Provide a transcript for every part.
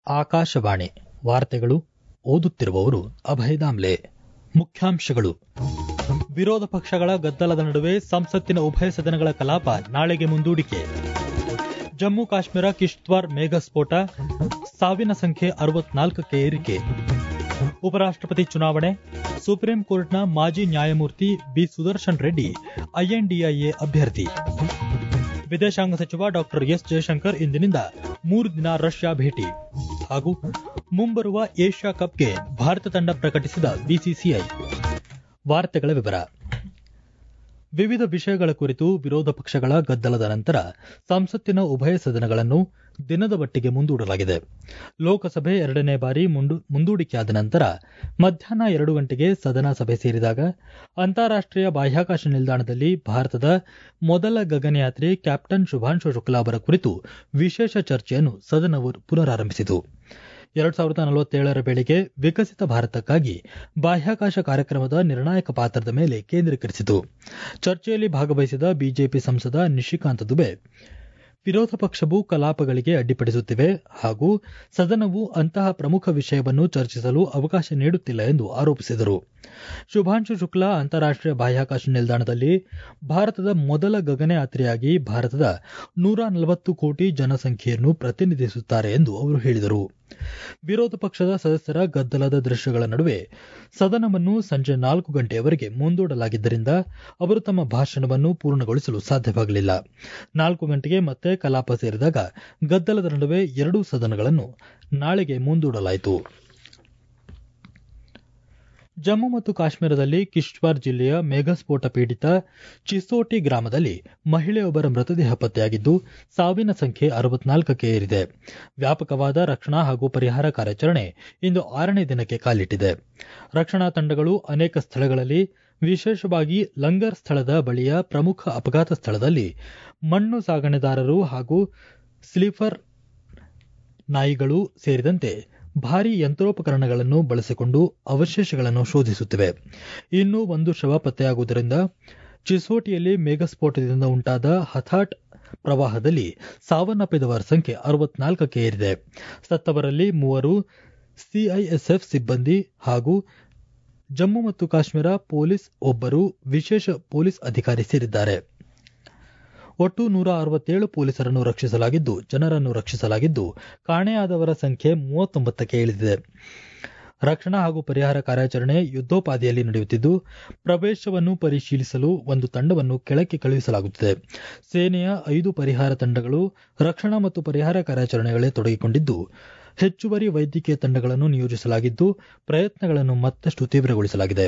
ಆಕಾಶವಾಣಿ ವಾರ್ತೆಗಳು ಓದುತ್ತಿರುವವರು ಅಭಯ ದಾಮ್ಲೆ ಮುಖ್ಯಾಂಶಗಳು ವಿರೋಧ ಪಕ್ಷಗಳ ಗದ್ದಲದ ನಡುವೆ ಸಂಸತ್ತಿನ ಉಭಯ ಸದನಗಳ ಕಲಾಪ ನಾಳೆಗೆ ಮುಂದೂಡಿಕೆ ಜಮ್ಮು ಕಾಶ್ಮೀರ ಕಿಶ್ತ್ವಾರ್ ಮೇಘ ಸ್ಫೋಟ ಸಾವಿನ ಸಂಖ್ಯೆ ಅರವತ್ನಾಲ್ಕಕ್ಕೆ ಏರಿಕೆ ಉಪರಾಷ್ಟಪತಿ ಚುನಾವಣೆ ಸುಪ್ರೀಂ ಕೋರ್ಟ್ನ ಮಾಜಿ ನ್ಯಾಯಮೂರ್ತಿ ಬಿ ಸುದರ್ಶನ್ ರೆಡ್ಡಿ ಐಎನ್ಡಿಐಎ ಅಭ್ಯರ್ಥಿ ವಿದೇಶಾಂಗ ಸಚಿವ ಡಾ ಎಸ್ ಜಯಶಂಕರ್ ಇಂದಿನಿಂದ ಮೂರು ದಿನ ರಷ್ಯಾ ಭೇಟಿ ಹಾಗೂ ಮುಂಬರುವ ಏಷ್ಯಾ ಕಪ್ಗೆ ಭಾರತ ತಂಡ ಪ್ರಕಟಿಸಿದ ಬಿಸಿಸಿಐ ವಾರ್ತೆಗಳ ವಿವರ ವಿವಿಧ ವಿಷಯಗಳ ಕುರಿತು ವಿರೋಧ ಪಕ್ಷಗಳ ಗದ್ದಲದ ನಂತರ ಸಂಸತ್ತಿನ ಉಭಯ ಸದನಗಳನ್ನು ದಿನದ ಮಟ್ಟಿಗೆ ಮುಂದೂಡಲಾಗಿದೆ ಲೋಕಸಭೆ ಎರಡನೇ ಬಾರಿ ಮುಂದೂಡಿಕೆಯಾದ ನಂತರ ಮಧ್ಯಾಹ್ನ ಎರಡು ಗಂಟೆಗೆ ಸದನ ಸಭೆ ಸೇರಿದಾಗ ಅಂತಾರಾಷ್ಟೀಯ ಬಾಹ್ಯಾಕಾಶ ನಿಲ್ದಾಣದಲ್ಲಿ ಭಾರತದ ಮೊದಲ ಗಗನಯಾತ್ರಿ ಕ್ಯಾಪ್ಟನ್ ಶುಭಾಂಶು ಶುಕ್ಲಾ ಅವರ ಕುರಿತು ವಿಶೇಷ ಚರ್ಚೆಯನ್ನು ಸದನವು ಪುನರಾರಂಭಿಸಿತು ಎರಡ್ ಸಾವಿರದ ನಲವತ್ತೇಳರ ವೇಳೆಗೆ ವಿಕಸಿತ ಭಾರತಕ್ಕಾಗಿ ಬಾಹ್ಯಾಕಾಶ ಕಾರ್ಯಕ್ರಮದ ನಿರ್ಣಾಯಕ ಪಾತ್ರದ ಮೇಲೆ ಕೇಂದ್ರೀಕರಿಸಿತು ಚರ್ಚೆಯಲ್ಲಿ ಭಾಗವಹಿಸಿದ ಬಿಜೆಪಿ ಸಂಸದ ನಿಶಿಕಾಂತ್ ದುಬೆ ವಿರೋಧ ಪಕ್ಷವು ಕಲಾಪಗಳಿಗೆ ಅಡ್ಡಿಪಡಿಸುತ್ತಿವೆ ಹಾಗೂ ಸದನವು ಅಂತಹ ಪ್ರಮುಖ ವಿಷಯವನ್ನು ಚರ್ಚಿಸಲು ಅವಕಾಶ ನೀಡುತ್ತಿಲ್ಲ ಎಂದು ಆರೋಪಿಸಿದರು ಶುಭಾಂಶು ಶುಕ್ಲಾ ಅಂತಾರಾಷ್ಟೀಯ ಬಾಹ್ಯಾಕಾಶ ನಿಲ್ದಾಣದಲ್ಲಿ ಭಾರತದ ಮೊದಲ ಗಗನಯಾತ್ರಿಯಾಗಿ ಭಾರತದ ನೂರ ನಲವತ್ತು ಕೋಟಿ ಜನಸಂಖ್ಯೆಯನ್ನು ಪ್ರತಿನಿಧಿಸುತ್ತಾರೆ ಎಂದು ಅವರು ಹೇಳಿದರು ವಿರೋಧ ಪಕ್ಷದ ಸದಸ್ಯರ ಗದ್ದಲದ ದೃಶ್ಯಗಳ ನಡುವೆ ಸದನವನ್ನು ಸಂಜೆ ನಾಲ್ಕು ಗಂಟೆಯವರೆಗೆ ಮುಂದೂಡಲಾಗಿದ್ದರಿಂದ ಅವರು ತಮ್ಮ ಭಾಷಣವನ್ನು ಪೂರ್ಣಗೊಳಿಸಲು ಸಾಧ್ಯವಾಗಲಿಲ್ಲ ನಾಲ್ಕು ಗಂಟೆಗೆ ಮತ್ತೆ ಕಲಾಪ ಸೇರಿದಾಗ ಗದ್ದಲದ ನಡುವೆ ಎರಡೂ ಸದನಗಳನ್ನು ನಾಳೆಗೆ ಮುಂದೂಡಲಾಯಿತು ಜಮ್ಮು ಮತ್ತು ಕಾಶ್ಮೀರದಲ್ಲಿ ಕಿಶ್ತ್ವಾರ್ ಜಿಲ್ಲೆಯ ಮೇಘಸ್ಫೋಟ ಪೀಡಿತ ಚಿಸೋಟಿ ಗ್ರಾಮದಲ್ಲಿ ಮಹಿಳೆಯೊಬ್ಬರ ಮೃತದೇಹ ಪತ್ತೆಯಾಗಿದ್ದು ಸಾವಿನ ಸಂಖ್ಯೆ ಅರವತ್ನಾಲ್ಕಕ್ಕೆ ಏರಿದೆ ವ್ಯಾಪಕವಾದ ರಕ್ಷಣಾ ಹಾಗೂ ಪರಿಹಾರ ಕಾರ್ಯಾಚರಣೆ ಇಂದು ಆರನೇ ದಿನಕ್ಕೆ ಕಾಲಿಟ್ಟಿದೆ ರಕ್ಷಣಾ ತಂಡಗಳು ಅನೇಕ ಸ್ಥಳಗಳಲ್ಲಿ ವಿಶೇಷವಾಗಿ ಲಂಗರ್ ಸ್ಥಳದ ಬಳಿಯ ಪ್ರಮುಖ ಅಪಘಾತ ಸ್ಥಳದಲ್ಲಿ ಮಣ್ಣು ಸಾಗಣೆದಾರರು ಹಾಗೂ ಸ್ಲೀಪರ್ ನಾಯಿಗಳು ಸೇರಿದಂತೆ ಭಾರೀ ಯಂತ್ರೋಪಕರಣಗಳನ್ನು ಬಳಸಿಕೊಂಡು ಅವಶೇಷಗಳನ್ನು ಶೋಧಿಸುತ್ತಿವೆ ಇನ್ನೂ ಒಂದು ಶವ ಪತ್ತೆಯಾಗುವುದರಿಂದ ಚಿಸೋಟಿಯಲ್ಲಿ ಮೇಘಸ್ಫೋಟದಿಂದ ಉಂಟಾದ ಹಥಾಟ್ ಪ್ರವಾಹದಲ್ಲಿ ಸಾವನ್ನಪ್ಪಿದವರ ಸಂಖ್ಯೆ ಅರವತ್ನಾಲ್ಕಕ್ಕೆ ಏರಿದೆ ಸತ್ತವರಲ್ಲಿ ಮೂವರು ಸಿಐಎಸ್ಎಫ್ ಸಿಬ್ಬಂದಿ ಹಾಗೂ ಜಮ್ಮು ಮತ್ತು ಕಾಶ್ಮೀರ ಪೊಲೀಸ್ ಒಬ್ಬರು ವಿಶೇಷ ಪೊಲೀಸ್ ಅಧಿಕಾರಿ ಸೇರಿದ್ದಾರೆ ಒಟ್ಟು ನೂರ ಅರವತ್ತೇಳು ಪೊಲೀಸರನ್ನು ರಕ್ಷಿಸಲಾಗಿದ್ದು ಜನರನ್ನು ರಕ್ಷಿಸಲಾಗಿದ್ದು ಕಾಣೆಯಾದವರ ಸಂಖ್ಯೆ ಮೂವತ್ತೊಂಬತ್ತಕ್ಕೆ ಇಳಿದಿದೆ ರಕ್ಷಣಾ ಹಾಗೂ ಪರಿಹಾರ ಕಾರ್ಯಾಚರಣೆ ಯುದ್ದೋಪಾದಿಯಲ್ಲಿ ನಡೆಯುತ್ತಿದ್ದು ಪ್ರವೇಶವನ್ನು ಪರಿಶೀಲಿಸಲು ಒಂದು ತಂಡವನ್ನು ಕೆಳಕ್ಕೆ ಕಳುಹಿಸಲಾಗುತ್ತಿದೆ ಸೇನೆಯ ಐದು ಪರಿಹಾರ ತಂಡಗಳು ರಕ್ಷಣಾ ಮತ್ತು ಪರಿಹಾರ ಕಾರ್ಯಾಚರಣೆಗಳೇ ತೊಡಗಿಕೊಂಡಿದ್ದು ಹೆಚ್ಚುವರಿ ವೈದ್ಯಕೀಯ ತಂಡಗಳನ್ನು ನಿಯೋಜಿಸಲಾಗಿದ್ದು ಪ್ರಯತ್ನಗಳನ್ನು ಮತ್ತಷ್ಟು ತೀವ್ರಗೊಳಿಸಲಾಗಿದೆ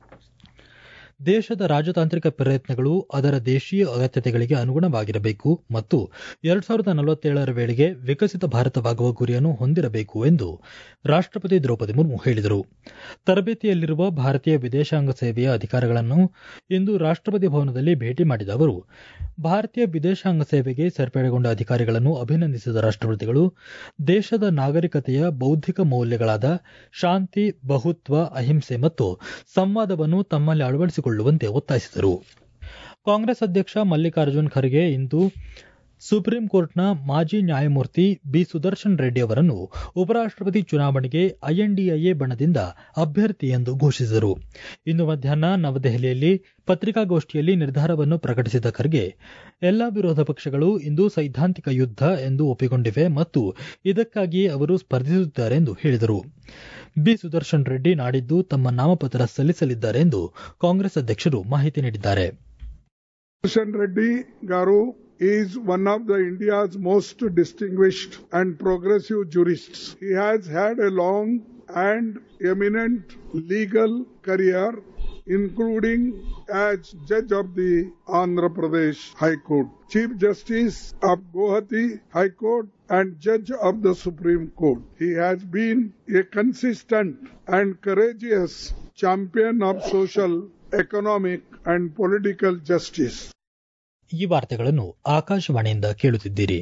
ದೇಶದ ರಾಜತಾಂತ್ರಿಕ ಪ್ರಯತ್ನಗಳು ಅದರ ದೇಶೀಯ ಅಗತ್ಯತೆಗಳಿಗೆ ಅನುಗುಣವಾಗಿರಬೇಕು ಮತ್ತು ಎರಡ್ ಸಾವಿರದ ನಲವತ್ತೇಳರ ವೇಳೆಗೆ ವಿಕಸಿತ ಭಾರತವಾಗುವ ಗುರಿಯನ್ನು ಹೊಂದಿರಬೇಕು ಎಂದು ರಾಷ್ಟಪತಿ ದ್ರೌಪದಿ ಮುರ್ಮು ಹೇಳಿದರು ತರಬೇತಿಯಲ್ಲಿರುವ ಭಾರತೀಯ ವಿದೇಶಾಂಗ ಸೇವೆಯ ಅಧಿಕಾರಿಗಳನ್ನು ಇಂದು ರಾಷ್ಟಪತಿ ಭವನದಲ್ಲಿ ಭೇಟಿ ಮಾಡಿದ ಅವರು ಭಾರತೀಯ ವಿದೇಶಾಂಗ ಸೇವೆಗೆ ಸೇರ್ಪಡೆಗೊಂಡ ಅಧಿಕಾರಿಗಳನ್ನು ಅಭಿನಂದಿಸಿದ ರಾಷ್ಟಪತಿಗಳು ದೇಶದ ನಾಗರಿಕತೆಯ ಬೌದ್ಧಿಕ ಮೌಲ್ಯಗಳಾದ ಶಾಂತಿ ಬಹುತ್ವ ಅಹಿಂಸೆ ಮತ್ತು ಸಂವಾದವನ್ನು ತಮ್ಮಲ್ಲಿ ಅಳವಡಿಸಿಕೊಳ್ಳುವಂತೆ ಒತ್ತಾಯಿಸಿದರು ಕಾಂಗ್ರೆಸ್ ಅಧ್ಯಕ್ಷ ಮಲ್ಲಿಕಾರ್ಜುನ್ ಖರ್ಗೆ ಇಂದು ಸುಪ್ರೀಂ ಕೋರ್ಟ್ನ ಮಾಜಿ ನ್ಯಾಯಮೂರ್ತಿ ಬಿ ಸುದರ್ಶನ್ ರೆಡ್ಡಿ ಅವರನ್ನು ಉಪರಾಷ್ಟಪತಿ ಚುನಾವಣೆಗೆ ಐಎನ್ಡಿಐಎ ಬಣದಿಂದ ಅಭ್ಯರ್ಥಿ ಎಂದು ಘೋಷಿಸಿದರು ಇಂದು ಮಧ್ಯಾಹ್ನ ನವದೆಹಲಿಯಲ್ಲಿ ಪತ್ರಿಕಾಗೋಷ್ಠಿಯಲ್ಲಿ ನಿರ್ಧಾರವನ್ನು ಪ್ರಕಟಿಸಿದ ಖರ್ಗೆ ಎಲ್ಲಾ ವಿರೋಧ ಪಕ್ಷಗಳು ಇಂದು ಸೈದ್ಧಾಂತಿಕ ಯುದ್ಧ ಎಂದು ಒಪ್ಪಿಕೊಂಡಿವೆ ಮತ್ತು ಇದಕ್ಕಾಗಿಯೇ ಅವರು ಸ್ಪರ್ಧಿಸುತ್ತಿದ್ದಾರೆ ಎಂದು ಹೇಳಿದರು ಬಿ ಸುದರ್ಶನ್ ರೆಡ್ಡಿ ನಾಡಿದ್ದು ತಮ್ಮ ನಾಮಪತ್ರ ಸಲ್ಲಿಸಲಿದ್ದಾರೆ ಎಂದು ಕಾಂಗ್ರೆಸ್ ಅಧ್ಯಕ್ಷರು ಮಾಹಿತಿ ನೀಡಿದ್ದಾರೆ Sudarshan Reddy Garu is one of the India's most distinguished and progressive jurists. He has had a long and eminent legal career, including as judge of the Andhra Pradesh High Court, Chief Justice of Guwahati High Court, and judge of the Supreme Court. He has been a consistent and courageous champion of social, economic, and political justice. ಈ ವಾರ್ತೆಗಳನ್ನು ಆಕಾಶವಾಣಿಯಿಂದ ಕೇಳುತ್ತಿದ್ದೀರಿ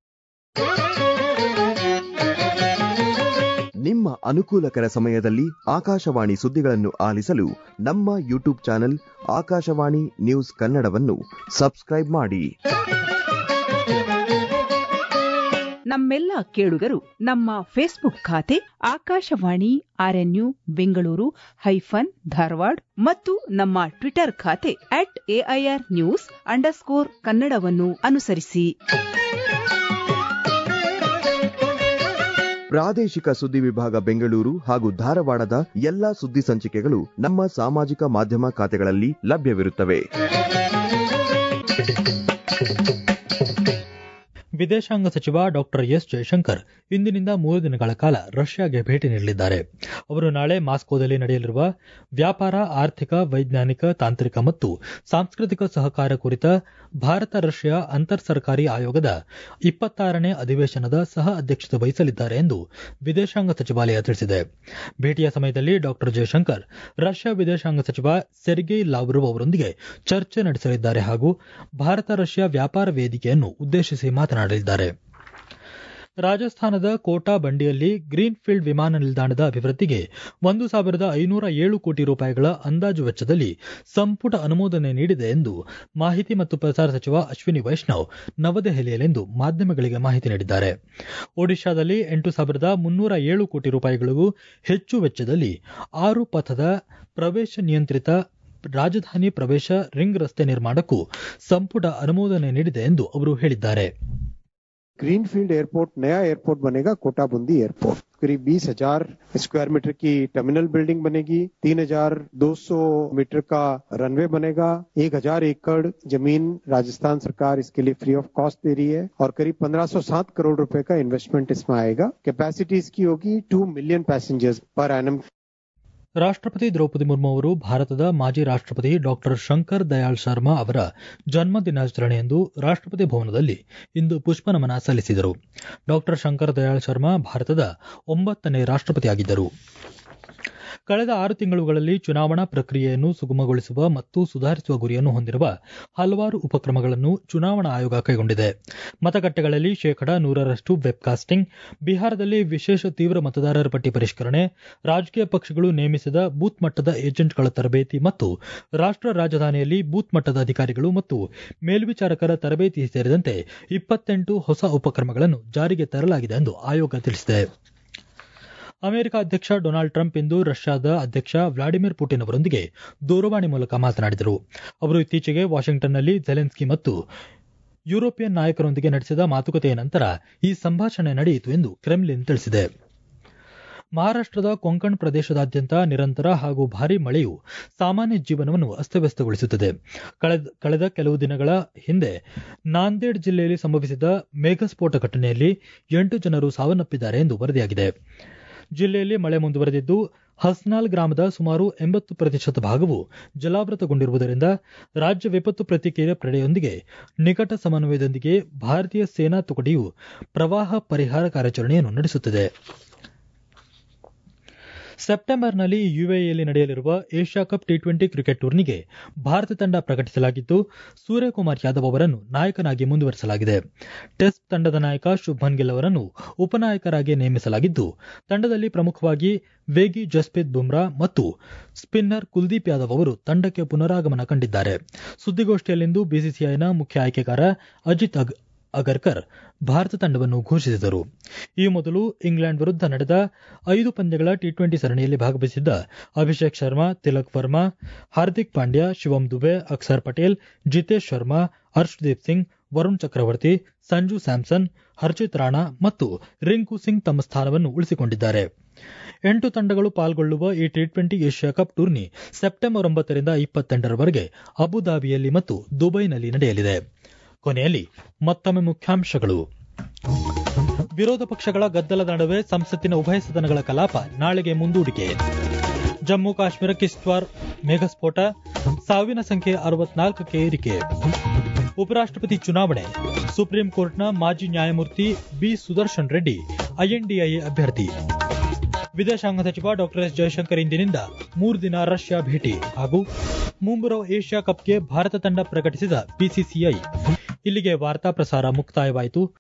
ನಿಮ್ಮ ಅನುಕೂಲಕರ ಸಮಯದಲ್ಲಿ ಆಕಾಶವಾಣಿ ಸುದ್ದಿಗಳನ್ನು ಆಲಿಸಲು ನಮ್ಮ ಯೂಟ್ಯೂಬ್ ಚಾನೆಲ್ ಆಕಾಶವಾಣಿ ನ್ಯೂಸ್ ಕನ್ನಡವನ್ನು ಸಬ್ಸ್ಕ್ರೈಬ್ ಮಾಡಿ ನಮ್ಮೆಲ್ಲ ಕೇಳುಗರು ನಮ್ಮ ಫೇಸ್ಬುಕ್ ಖಾತೆ ಆಕಾಶವಾಣಿ ಆರ್ಎನ್ಯು ಬೆಂಗಳೂರು ಹೈಫನ್ ಧಾರವಾಡ ಮತ್ತು ನಮ್ಮ ಟ್ವಿಟರ್ ಖಾತೆ ಅಟ್ ಎಐಆರ್ ನ್ಯೂಸ್ ಅಂಡರ್ಸ್ಕೋರ್ ಕನ್ನಡವನ್ನು ಅನುಸರಿಸಿ ಪ್ರಾದೇಶಿಕ ಸುದ್ದಿ ವಿಭಾಗ ಬೆಂಗಳೂರು ಹಾಗೂ ಧಾರವಾಡದ ಎಲ್ಲಾ ಸುದ್ದಿ ಸಂಚಿಕೆಗಳು ನಮ್ಮ ಸಾಮಾಜಿಕ ಮಾಧ್ಯಮ ಖಾತೆಗಳಲ್ಲಿ ಲಭ್ಯವಿರುತ್ತವೆ ವಿದೇಶಾಂಗ ಸಚಿವ ಡಾಕ್ಟರ್ ಎಸ್ ಜಯಶಂಕರ್ ಇಂದಿನಿಂದ ಮೂರು ದಿನಗಳ ಕಾಲ ರಷ್ಯಾಗೆ ಭೇಟಿ ನೀಡಲಿದ್ದಾರೆ ಅವರು ನಾಳೆ ಮಾಸ್ಕೋದಲ್ಲಿ ನಡೆಯಲಿರುವ ವ್ಯಾಪಾರ ಆರ್ಥಿಕ ವೈಜ್ಞಾನಿಕ ತಾಂತ್ರಿಕ ಮತ್ತು ಸಾಂಸ್ಕೃತಿಕ ಸಹಕಾರ ಕುರಿತ ಭಾರತ ರಷ್ಯಾ ಅಂತರ್ ಸರ್ಕಾರಿ ಆಯೋಗದ ಇಪ್ಪತ್ತಾರನೇ ಅಧಿವೇಶನದ ಸಹ ಅಧ್ಯಕ್ಷತೆ ವಹಿಸಲಿದ್ದಾರೆ ಎಂದು ವಿದೇಶಾಂಗ ಸಚಿವಾಲಯ ತಿಳಿಸಿದೆ ಭೇಟಿಯ ಸಮಯದಲ್ಲಿ ಡಾಕ್ಟರ್ ಜಯಶಂಕರ್ ರಷ್ಯಾ ವಿದೇಶಾಂಗ ಸಚಿವ ಸೆರ್ಗೈ ಲಾವ್ರೋವ್ ಅವರೊಂದಿಗೆ ಚರ್ಚೆ ನಡೆಸಲಿದ್ದಾರೆ ಹಾಗೂ ಭಾರತ ರಷ್ಯಾ ವ್ಯಾಪಾರ ವೇದಿಕೆಯನ್ನು ಉದ್ದೇಶಿಸಿ ಮಾತನಾಡಲಿದ್ದಾರೆ ರಾಜಸ್ಥಾನದ ಕೋಟಾ ಬಂಡಿಯಲ್ಲಿ ಗ್ರೀನ್ ಫೀಲ್ಡ್ ವಿಮಾನ ನಿಲ್ದಾಣದ ಅಭಿವೃದ್ಧಿಗೆ ಒಂದು ಸಾವಿರದ ಐನೂರ ಏಳು ಕೋಟಿ ರೂಪಾಯಿಗಳ ಅಂದಾಜು ವೆಚ್ಚದಲ್ಲಿ ಸಂಪುಟ ಅನುಮೋದನೆ ನೀಡಿದೆ ಎಂದು ಮಾಹಿತಿ ಮತ್ತು ಪ್ರಸಾರ ಸಚಿವ ಅಶ್ವಿನಿ ವೈಷ್ಣವ್ ನವದೆಹಲಿಯಲ್ಲಿಂದು ಮಾಧ್ಯಮಗಳಿಗೆ ಮಾಹಿತಿ ನೀಡಿದ್ದಾರೆ ಒಡಿಶಾದಲ್ಲಿ ಎಂಟು ಸಾವಿರದ ಮುನ್ನೂರ ಏಳು ಕೋಟಿ ರೂಪಾಯಿಗಳಿಗೂ ಹೆಚ್ಚು ವೆಚ್ಚದಲ್ಲಿ ಆರು ಪಥದ ಪ್ರವೇಶ ನಿಯಂತ್ರಿತ ರಾಜಧಾನಿ ಪ್ರವೇಶ ರಿಂಗ್ ರಸ್ತೆ ನಿರ್ಮಾಣಕ್ಕೂ ಸಂಪುಟ ಅನುಮೋದನೆ ನೀಡಿದೆ ಎಂದು ಅವರು ಹೇಳಿದ್ದಾರೆ ग्रीनफील्ड एयरपोर्ट नया एयरपोर्ट बनेगा कोटा बुंदी एयरपोर्ट करीब बीस हजार स्क्वायर मीटर की टर्मिनल बिल्डिंग बनेगी तीन हजार दो सौ मीटर का रनवे बनेगा एक हजार एकड़ जमीन राजस्थान सरकार इसके लिए फ्री ऑफ कॉस्ट दे रही है और करीब पंद्रह सौ सात करोड़ रुपए का इन्वेस्टमेंट इसमें आएगा कैपेसिटी इसकी होगी टू मिलियन पैसेंजर्स पर एनम ರಾಷ್ಟ್ರಪತಿ ದ್ರೌಪದಿ ಮುರ್ಮು ಅವರು ಭಾರತದ ಮಾಜಿ ರಾಷ್ಟ್ರಪತಿ ಡಾಕ್ಟರ್ ಶಂಕರ್ ದಯಾಳ್ ಶರ್ಮಾ ಅವರ ಜನ್ಮ ದಿನಾಚರಣೆಯಂದು ರಾಷ್ಟ್ರಪತಿ ಭವನದಲ್ಲಿ ಇಂದು ಪುಷ್ಪನಮನ ಸಲ್ಲಿಸಿದರು ಡಾಕ್ಟರ್ ಶಂಕರ್ ದಯಾಳ್ ಶರ್ಮಾ ಭಾರತದ ಒಂಬತ್ತನೇ ರಾಷ್ಟ್ರಪತಿಯಾಗಿದ್ದರು ಕಳೆದ ಆರು ತಿಂಗಳುಗಳಲ್ಲಿ ಚುನಾವಣಾ ಪ್ರಕ್ರಿಯೆಯನ್ನು ಸುಗಮಗೊಳಿಸುವ ಮತ್ತು ಸುಧಾರಿಸುವ ಗುರಿಯನ್ನು ಹೊಂದಿರುವ ಹಲವಾರು ಉಪಕ್ರಮಗಳನ್ನು ಚುನಾವಣಾ ಆಯೋಗ ಕೈಗೊಂಡಿದೆ ಮತಗಟ್ಟೆಗಳಲ್ಲಿ ಶೇಕಡಾ ನೂರರಷ್ಟು ವೆಬ್ಕಾಸ್ಟಿಂಗ್ ಬಿಹಾರದಲ್ಲಿ ವಿಶೇಷ ತೀವ್ರ ಮತದಾರರ ಪಟ್ಟಿ ಪರಿಷ್ಕರಣೆ ರಾಜಕೀಯ ಪಕ್ಷಗಳು ನೇಮಿಸಿದ ಬೂತ್ ಮಟ್ಟದ ಏಜೆಂಟ್ಗಳ ತರಬೇತಿ ಮತ್ತು ರಾಷ್ಟ್ರ ರಾಜಧಾನಿಯಲ್ಲಿ ಬೂತ್ ಮಟ್ಟದ ಅಧಿಕಾರಿಗಳು ಮತ್ತು ಮೇಲ್ವಿಚಾರಕರ ತರಬೇತಿ ಸೇರಿದಂತೆ ಇಪ್ಪತ್ತೆಂಟು ಹೊಸ ಉಪಕ್ರಮಗಳನ್ನು ಜಾರಿಗೆ ತರಲಾಗಿದೆ ಎಂದು ಆಯೋಗ ತಿಳಿಸಿದೆ ಅಮೆರಿಕ ಅಧ್ಯಕ್ಷ ಡೊನಾಲ್ಡ್ ಟ್ರಂಪ್ ಇಂದು ರಷ್ಯಾದ ಅಧ್ಯಕ್ಷ ವ್ಲಾಡಿಮಿರ್ ಪುಟಿನ್ ಅವರೊಂದಿಗೆ ದೂರವಾಣಿ ಮೂಲಕ ಮಾತನಾಡಿದರು ಅವರು ಇತ್ತೀಚೆಗೆ ವಾಷಿಂಗ್ಟನ್ನಲ್ಲಿ ಜೆಲೆನ್ಸ್ಕಿ ಮತ್ತು ಯುರೋಪಿಯನ್ ನಾಯಕರೊಂದಿಗೆ ನಡೆಸಿದ ಮಾತುಕತೆಯ ನಂತರ ಈ ಸಂಭಾಷಣೆ ನಡೆಯಿತು ಎಂದು ಕ್ರೆಮ್ಲಿನ್ ತಿಳಿಸಿದೆ ಮಹಾರಾಷ್ಟದ ಕೊಂಕಣ್ ಪ್ರದೇಶದಾದ್ಯಂತ ನಿರಂತರ ಹಾಗೂ ಭಾರೀ ಮಳೆಯು ಸಾಮಾನ್ಯ ಜೀವನವನ್ನು ಅಸ್ತವ್ಯಸ್ತಗೊಳಿಸುತ್ತದೆ ಕಳೆದ ಕೆಲವು ದಿನಗಳ ಹಿಂದೆ ನಾಂದೇಡ್ ಜಿಲ್ಲೆಯಲ್ಲಿ ಸಂಭವಿಸಿದ ಮೇಘಸ್ಫೋಟ ಘಟನೆಯಲ್ಲಿ ಎಂಟು ಜನರು ಸಾವನ್ನಪ್ಪಿದ್ದಾರೆ ಎಂದು ವರದಿಯಾಗಿದೆ ಜಿಲ್ಲೆಯಲ್ಲಿ ಮಳೆ ಮುಂದುವರೆದಿದ್ದು ಹಸ್ನಾಲ್ ಗ್ರಾಮದ ಸುಮಾರು ಎಂಬತ್ತು ಪ್ರತಿಶತ ಭಾಗವು ಜಲಾವೃತಗೊಂಡಿರುವುದರಿಂದ ರಾಜ್ಯ ವಿಪತ್ತು ಪ್ರತಿಕ್ರಿಯೆ ಪಡೆಯೊಂದಿಗೆ ನಿಕಟ ಸಮನ್ವಯದೊಂದಿಗೆ ಭಾರತೀಯ ಸೇನಾ ತುಕಡಿಯು ಪ್ರವಾಹ ಪರಿಹಾರ ಕಾರ್ಯಾಚರಣೆಯನ್ನು ನಡೆಸುತ್ತಿದೆ ಸೆಪ್ಟೆಂಬರ್ನಲ್ಲಿ ಯುಎಇಯಲ್ಲಿ ನಡೆಯಲಿರುವ Asia cup T twenty cricket ಟೂರ್ನಿಗೆ ಭಾರತ ತಂಡ ಪ್ರಕಟಿಸಲಾಗಿದ್ದು ಸೂರ್ಯಕುಮಾರ್ ಯಾದವ್ ಅವರನ್ನು ನಾಯಕನಾಗಿ ಮುಂದುವರೆಸಲಾಗಿದೆ ಟೆಸ್ಟ್ ತಂಡದ ನಾಯಕ ಶುಭ್ಮನ್ ಗಿಲ್ ಅವರನ್ನು ಉಪನಾಯಕರಾಗಿ ನೇಮಿಸಲಾಗಿದ್ದು ತಂಡದಲ್ಲಿ ಪ್ರಮುಖವಾಗಿ ವೇಗಿ ಜಸ್ಪ್ರೀತ್ ಬುಮ್ರಾ ಮತ್ತು ಸ್ಪಿನ್ನರ್ ಕುಲ್ದೀಪ್ ಯಾದವ್ ಅವರು ತಂಡಕ್ಕೆ ಪುನರಾಗಮನ ಕಂಡಿದ್ದಾರೆ ಸುದ್ದಿಗೋಷ್ಠಿಯಲ್ಲಿಂದು ಬಿಸಿಸಿಐನ ಮುಖ್ಯ ಆಯ್ಕೆಗಾರ ಅಜಿತ್ ಅಗರ್ಕರ್ ಭಾರತ ತಂಡವನ್ನು ಘೋಷಿಸಿದರು ಈ ಮೊದಲು ಇಂಗ್ಲೆಂಡ್ ವಿರುದ್ಧ ನಡೆದ ಐದು ಪಂದ್ಯಗಳ ಟಿ ಟ್ವೆಂಟಿ ಸರಣಿಯಲ್ಲಿ ಭಾಗವಹಿಸಿದ್ದ ಅಭಿಷೇಕ್ ಶರ್ಮಾ ತಿಲಕ್ ವರ್ಮಾ ಹಾರ್ದಿಕ್ ಪಾಂಡ್ಯ ಶಿವಂ ದುಬೆ ಅಕ್ಷರ್ ಪಟೇಲ್ ಜಿತೇಶ್ ಶರ್ಮಾ ಹರ್ಷದೀಪ್ ಸಿಂಗ್ ವರುಣ್ ಚಕ್ರವರ್ತಿ ಸಂಜು ಸ್ಯಾಮ್ಸನ್ ಹರ್ಜಿತ್ ರಾಣಾ ಮತ್ತು ರಿಂಕು ಸಿಂಗ್ ತಮ್ಮ ಸ್ಥಾನವನ್ನು ಉಳಿಸಿಕೊಂಡಿದ್ದಾರೆ ಎಂಟು ತಂಡಗಳು ಪಾಲ್ಗೊಳ್ಳುವ ಈ ಟಿ ಟ್ವೆಂಟಿ ಏಷ್ಯಾ ಕಪ್ ಟೂರ್ನಿ ಸೆಪ್ಟೆಂಬರ್ ಒಂಬತ್ತರಿಂದ ಇಪ್ಪತ್ತೆಂಟರವರೆಗೆ ಅಬುಧಾಬಿಯಲ್ಲಿ ಮತ್ತು ದುಬೈನಲ್ಲಿ ನಡೆಯಲಿದೆ ಕೊನೆಯಲ್ಲಿ ಮತ್ತೊಮ್ಮೆ ಮುಖ್ಯಾಂಶಗಳು ವಿರೋಧ ಪಕ್ಷಗಳ ಗದ್ದಲದ ನಡುವೆ ಸಂಸತ್ತಿನ ಉಭಯ ಸದನಗಳ ಕಲಾಪ ನಾಳೆಗೆ ಮುಂದೂಡಿಕೆ ಜಮ್ಮು ಕಾಶ್ಮೀರ ಕಿಶ್ತ್ವಾರ್ ಮೇಘಸ್ಫೋಟ ಸಾವಿನ ಸಂಖ್ಯೆ ಅರವತ್ನಾಲ್ಕಕ್ಕೆ ಏರಿಕೆ ಉಪರಾಷ್ಟ್ರಪತಿ ಚುನಾವಣೆ ಸುಪ್ರೀಂ ಕೋರ್ಟ್ನ ಮಾಜಿ ನ್ಯಾಯಮೂರ್ತಿ ಬಿ ಸುದರ್ಶನ್ ರೆಡ್ಡಿ ಐಎನ್ಡಿಐಎ ಅಭ್ಯರ್ಥಿ ವಿದೇಶಾಂಗ ಸಚಿವ ಡಾಕ್ಟರ್ ಎಸ್ ಜಯಶಂಕರ್ ಇಂದಿನಿಂದ ಮೂರು ದಿನ ರಷ್ಯಾ ಭೇಟಿ ಹಾಗೂ ಮುಂಬರುವ ಏಷ್ಯಾ ಕಪ್ಗೆ ಭಾರತ ತಂಡ ಪ್ರಕಟಿಸಿದ ಬಿಸಿಸಿಐ ಇಲ್ಲಿಗೆ ವಾರ್ತಾ ಪ್ರಸಾರ ಮುಕ್ತಾಯವಾಯಿತು